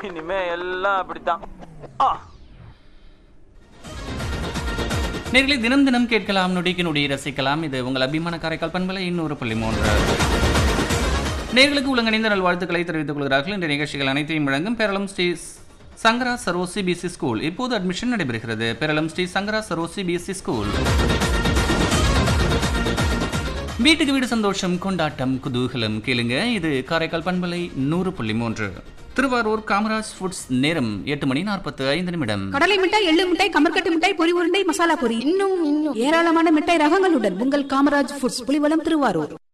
இனிமே எல்லாம் அப்படித்தான் ஆ நேர்களை தினம் தினம் கேட்கலாம் நொடிக்கு நொடி ரசிக்கலாம் இது உங்கள் அபிமான காரைக்கால் பண்பலை இன்னொரு புள்ளி மூன்று நேர்களுக்கு உலகணிந்த நல்வாழ்த்துக்களை தெரிவித்துக் கொள்கிறார்கள் இந்த நிகழ்ச்சிகள் அனைத்தையும் வழங்கும் பேரளம் ஸ்ரீ சங்கரா சரோ சிபிஎஸ்சி ஸ்கூல் இப்போது அட்மிஷன் நடைபெறுகிறது பேரளம் ஸ்ரீ சங்கரா சரோ சிபிஎஸ்சி ஸ்கூல் வீட்டுக்கு வீடு சந்தோஷம் கொண்டாட்டம் குதூகலம் கேளுங்க இது காரைக்கால் பண்பலை நூறு புள்ளி மூன்று திருவாரூர் காமராஜ் ஃபுட்ஸ் நேரம் எட்டு மணி நாற்பத்து ஐந்து நிமிடம் கடலை மிட்டாய் எள்ளு மிட்டாய் கமர்கட்டு மிட்டாய் பொரி உருண்டை மசாலா பொரி இன்னும் இன்னும் ஏராளமான மிட்டாய் ரகங்களுடன் உங்கள் காமராஜ் ஃபுட்ஸ் புலிவலம் திருவாரூர்